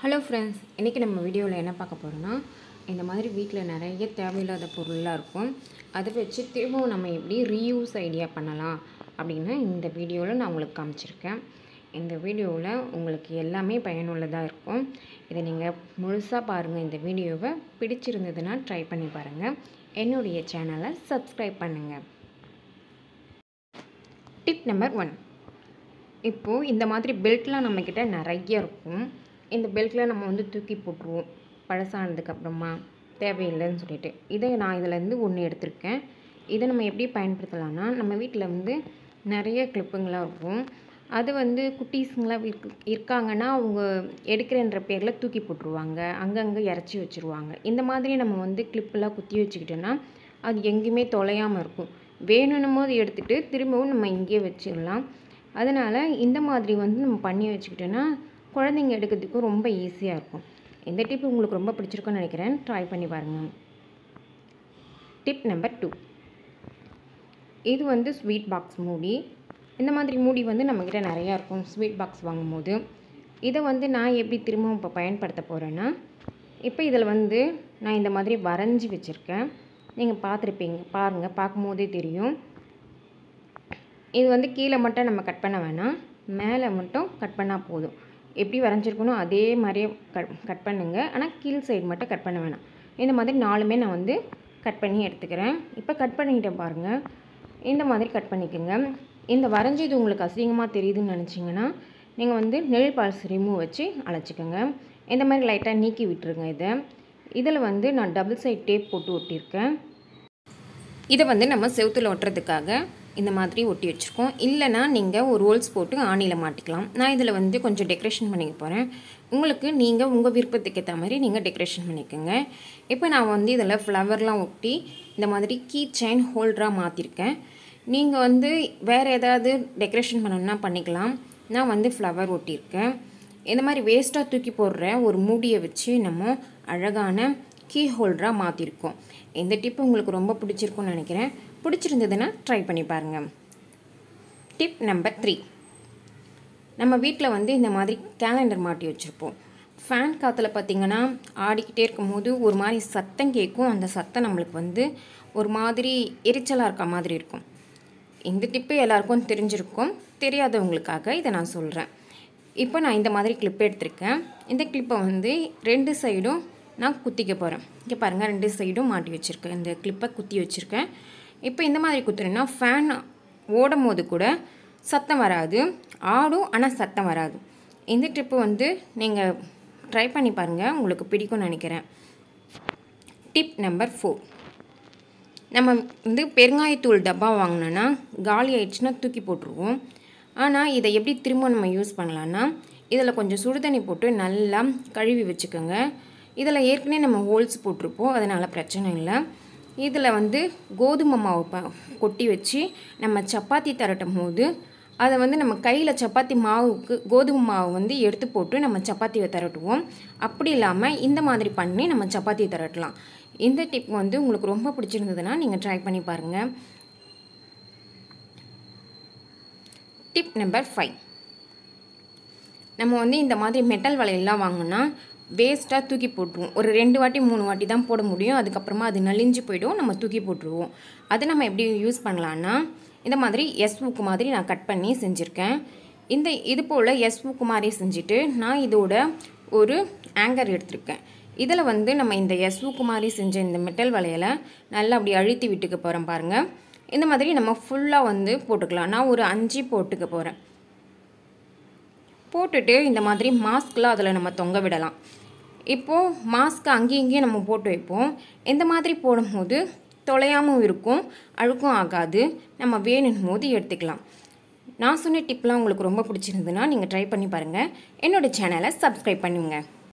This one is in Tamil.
ஹலோ ஃப்ரெண்ட்ஸ் இன்றைக்கி நம்ம வீடியோவில் என்ன பார்க்க போகிறோன்னா இந்த மாதிரி வீட்டில் நிறைய தேவையில்லாத பொருள்லாம் இருக்கும் அதை வச்சு திரும்பவும் நம்ம எப்படி ரீயூஸ் ஐடியா பண்ணலாம் அப்படின்னு இந்த வீடியோவில் நான் உங்களுக்கு காமிச்சிருக்கேன் இந்த வீடியோவில் உங்களுக்கு எல்லாமே பயனுள்ளதாக இருக்கும் இதை நீங்கள் முழுசாக பாருங்கள் இந்த வீடியோவை பிடிச்சிருந்ததுன்னா ட்ரை பண்ணி பாருங்கள் என்னுடைய சேனலை சப்ஸ்கிரைப் பண்ணுங்கள் டிப் நம்பர் ஒன் இப்போது இந்த மாதிரி பெல்ட்லாம் நம்மக்கிட்ட நிறைய இருக்கும் இந்த பெல்ட்டில் நம்ம வந்து தூக்கி போட்டுருவோம் பழசானதுக்கப்புறமா தேவையில்லைன்னு சொல்லிட்டு இதை நான் இதிலேருந்து ஒன்று எடுத்திருக்கேன் இதை நம்ம எப்படி பயன்படுத்தலாம்னா நம்ம வீட்டில் வந்து நிறைய கிளிப்புங்களாக இருக்கும் அது வந்து குட்டீஸுங்களாம் இருக் இருக்காங்கன்னா அவங்க எடுக்கிறன்ற பேரில் தூக்கி போட்டுருவாங்க அங்கங்கே இறச்சி வச்சுருவாங்க இந்த மாதிரி நம்ம வந்து கிளிப்பெல்லாம் குத்தி வச்சுக்கிட்டோன்னா அது எங்கேயுமே தொலையாமல் இருக்கும் வேணும்னும் போது எடுத்துகிட்டு திரும்பவும் நம்ம இங்கேயே வச்சிடலாம் அதனால் இந்த மாதிரி வந்து நம்ம பண்ணி வச்சுக்கிட்டோன்னா குழந்தைங்க எடுக்கிறதுக்கும் ரொம்ப ஈஸியாக இருக்கும் இந்த டிப் உங்களுக்கு ரொம்ப பிடிச்சிருக்குன்னு நினைக்கிறேன் ட்ரை பண்ணி பாருங்கள் டிப் நம்பர் டூ இது வந்து ஸ்வீட் பாக்ஸ் மூடி இந்த மாதிரி மூடி வந்து நம்மக்கிட்ட நிறையா இருக்கும் ஸ்வீட் பாக்ஸ் வாங்கும்போது இதை வந்து நான் எப்படி திரும்பவும் இப்போ பயன்படுத்த போகிறேன்னா இப்போ இதில் வந்து நான் இந்த மாதிரி வரைஞ்சி வச்சுருக்கேன் நீங்கள் பார்த்துருப்பீங்க பாருங்கள் பார்க்கும்போதே தெரியும் இது வந்து கீழே மட்டும் நம்ம கட் பண்ண வேணாம் மேலே மட்டும் கட் பண்ணால் போதும் எப்படி வரைஞ்சிருக்கணும் அதே மாதிரியே கட் கட் பண்ணுங்கள் ஆனால் கீழ் சைடு மட்டும் கட் பண்ண வேணாம் இந்த மாதிரி நாலுமே நான் வந்து கட் பண்ணி எடுத்துக்கிறேன் இப்போ கட் பண்ணிக்கிட்டேன் பாருங்கள் இந்த மாதிரி கட் பண்ணிக்கோங்க இந்த வரைஞ்சது உங்களுக்கு அசிங்கமாக தெரியுதுன்னு நினச்சிங்கன்னா நீங்கள் வந்து நெல் பால்ஸ் ரிமூவ் வச்சு அழைச்சிக்கோங்க இந்த மாதிரி லைட்டாக நீக்கி விட்டுருங்க இதை இதில் வந்து நான் டபுள் சைட் டேப் போட்டு ஒட்டியிருக்கேன் இதை வந்து நம்ம செவுத்தில் ஒட்டுறதுக்காக இந்த மாதிரி ஒட்டி வச்சுருக்கோம் இல்லைனா நீங்கள் ஒரு ரோல்ஸ் போட்டு ஆணியில் மாட்டிக்கலாம் நான் இதில் வந்து கொஞ்சம் டெக்கரேஷன் பண்ணிக்க போகிறேன் உங்களுக்கு நீங்கள் உங்கள் விருப்பத்துக்கு ஏற்ற மாதிரி நீங்கள் டெக்கரேஷன் பண்ணிக்கோங்க இப்போ நான் வந்து இதில் ஃப்ளவர்லாம் ஒட்டி இந்த மாதிரி கீ செயின் ஹோல்டராக மாற்றிருக்கேன் நீங்கள் வந்து வேறு ஏதாவது டெக்கரேஷன் பண்ணணுன்னா பண்ணிக்கலாம் நான் வந்து ஃப்ளவர் ஒட்டியிருக்கேன் இந்த மாதிரி வேஸ்ட்டாக தூக்கி போடுற ஒரு மூடியை வச்சு நம்ம அழகான கீ ஹோல்டராக மாற்றிருக்கோம் இந்த டிப் உங்களுக்கு ரொம்ப பிடிச்சிருக்கும்னு நினைக்கிறேன் பிடிச்சிருந்ததுன்னா ட்ரை பண்ணி பாருங்கள் டிப் நம்பர் த்ரீ நம்ம வீட்டில் வந்து இந்த மாதிரி கேலண்டர் மாட்டி வச்சுருப்போம் ஃபேன் காற்றுல பார்த்திங்கன்னா ஆடிக்கிட்டே இருக்கும்போது ஒரு மாதிரி சத்தம் கேட்கும் அந்த சத்தம் நம்மளுக்கு வந்து ஒரு மாதிரி எரிச்சலாக இருக்க மாதிரி இருக்கும் இந்த டிப்பு எல்லாருக்கும் தெரிஞ்சிருக்கும் தெரியாதவங்களுக்காக இதை நான் சொல்கிறேன் இப்போ நான் இந்த மாதிரி கிளிப் எடுத்திருக்கேன் இந்த கிளிப்பை வந்து ரெண்டு சைடும் நான் குத்திக்க போகிறேன் இங்கே பாருங்கள் ரெண்டு சைடும் மாட்டி வச்சுருக்கேன் இந்த கிளிப்பை குத்தி வச்சுருக்கேன் இப்போ இந்த மாதிரி குத்துறேன்னா ஃபேன் ஓடும் போது கூட சத்தம் வராது ஆடும் ஆனால் சத்தம் வராது இந்த ட்ரிப்பு வந்து நீங்கள் ட்ரை பண்ணி பாருங்கள் உங்களுக்கு பிடிக்கும்னு நினைக்கிறேன் டிப் நம்பர் ஃபோர் நம்ம வந்து பெருங்காயத்தூள் டப்பா வாங்கினோன்னா காலி ஆயிடுச்சுன்னா தூக்கி போட்டுருவோம் ஆனால் இதை எப்படி திரும்ப நம்ம யூஸ் பண்ணலான்னா இதில் கொஞ்சம் சுடுதண்ணி போட்டு நல்லா கழுவி வச்சுக்கோங்க இதில் ஏற்கனவே நம்ம ஹோல்ஸ் போட்டிருப்போம் அதனால் பிரச்சனை இல்லை இதில் வந்து கோதுமை மாவு ப கொட்டி வச்சு நம்ம சப்பாத்தி தரட்டும் போது அதை வந்து நம்ம கையில் சப்பாத்தி மாவுக்கு கோதுமை மாவு வந்து எடுத்து போட்டு நம்ம சப்பாத்தியை திரட்டுவோம் அப்படி இல்லாமல் இந்த மாதிரி பண்ணி நம்ம சப்பாத்தி திரட்டலாம் இந்த டிப் வந்து உங்களுக்கு ரொம்ப பிடிச்சிருந்ததுன்னா நீங்கள் ட்ரை பண்ணி பாருங்கள் டிப் நம்பர் ஃபைவ் நம்ம வந்து இந்த மாதிரி மெட்டல் வளையல்லாம் வாங்கினா வேஸ்ட்டாக தூக்கி போட்டுருவோம் ஒரு ரெண்டு வாட்டி மூணு வாட்டி தான் போட முடியும் அதுக்கப்புறமா அது நலிஞ்சு போயிடும் நம்ம தூக்கி போட்டுருவோம் அது நம்ம எப்படி யூஸ் பண்ணலான்னா இந்த மாதிரி எஸ் ஊக்கு மாதிரி நான் கட் பண்ணி செஞ்சுருக்கேன் இந்த இது போல் எஸ் ஊக்கு மாதிரி செஞ்சுட்டு நான் இதோட ஒரு ஆங்கர் எடுத்திருக்கேன் இதில் வந்து நம்ம இந்த எஸ் ஊக்கு மாதிரி செஞ்ச இந்த மெட்டல் வளையலை நல்லா அப்படி அழுத்தி விட்டுக்க போகிறேன் பாருங்கள் இந்த மாதிரி நம்ம ஃபுல்லாக வந்து போட்டுக்கலாம் நான் ஒரு அஞ்சு போட்டுக்க போகிறேன் போட்டுட்டு இந்த மாதிரி மாஸ்க்லாம் அதில் நம்ம தொங்க விடலாம் இப்போது மாஸ்க் அங்கேயும் இங்கேயும் நம்ம போட்டு வைப்போம் இந்த மாதிரி போடும்போது தொலையாமல் இருக்கும் அழுக்கும் ஆகாது நம்ம வேணும் போது எடுத்துக்கலாம் நான் சொன்ன டிப்லாம் உங்களுக்கு ரொம்ப பிடிச்சிருந்ததுன்னா நீங்கள் ட்ரை பண்ணி பாருங்கள் என்னோடய சேனலை சப்ஸ்கிரைப் பண்ணுங்கள்